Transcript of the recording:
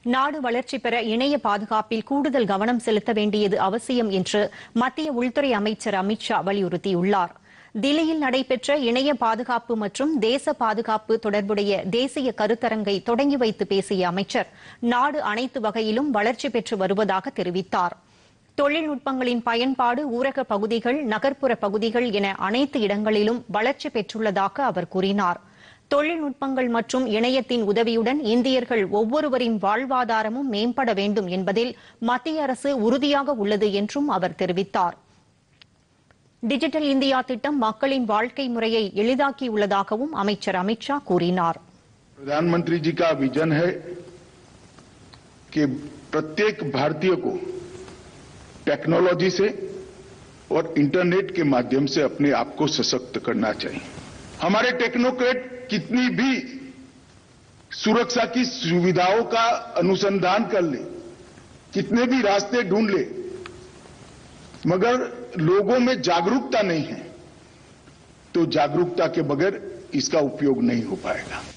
நாடு வளர்ச்சி பெற இணைய பாதுகாப்பில் கூடுதல் கவனம் செலுத்த வேண்டியது அவசியம் என்று மத்திய உள்துறை அமைச்சர் அமித் ஷா வலியுறுத்தியுள்ளார் தில்லியில் நடைபெற்ற இணைய பாதுகாப்பு மற்றும் தேச பாதுகாப்பு தொடர்புடைய தேசிய கருத்தரங்கை தொடங்கி வைத்து பேசிய அமைச்சர் நாடு அனைத்து வகையிலும் வளர்ச்சி பெற்று வருவதாக தெரிவித்தார் தொழில்நுட்பங்களின் பயன்பாடு ஊரக பகுதிகள் நகர்ப்புற பகுதிகள் என அனைத்து இடங்களிலும் வளர்ச்சி பெற்றுள்ளதாக அவர் கூறினார் தொழில்நுட்பங்கள் மற்றும் இணையத்தின் உதவியுடன் இந்தியர்கள் ஒவ்வொருவரின் வாழ்வாதாரமும் மேம்பட வேண்டும் என்பதில் மத்திய அரசு உறுதியாக உள்ளது என்றும் அவர் தெரிவித்தார் டிஜிட்டல் இந்தியா திட்டம் மக்களின் வாழ்க்கை முறையை எளிதாக்கியுள்ளதாகவும் அமைச்சர் அமித் ஷா கூறினார் प्रधानमंत्री जी का विजन है कि प्रत्येक भारतीय को टेक्नोलॉजी से और इंटरनेट के माध्यम से अपने आप को सशक्त करना चाहिए हमारे टेक्नोक्रेट कितनी भी सुरक्षा की सुविधाओं का अनुसंधान कर ले कितने भी रास्ते ढूंढ ले मगर लोगों में जागरूकता नहीं है तो जागरूकता के बगैर इसका उपयोग नहीं हो पाएगा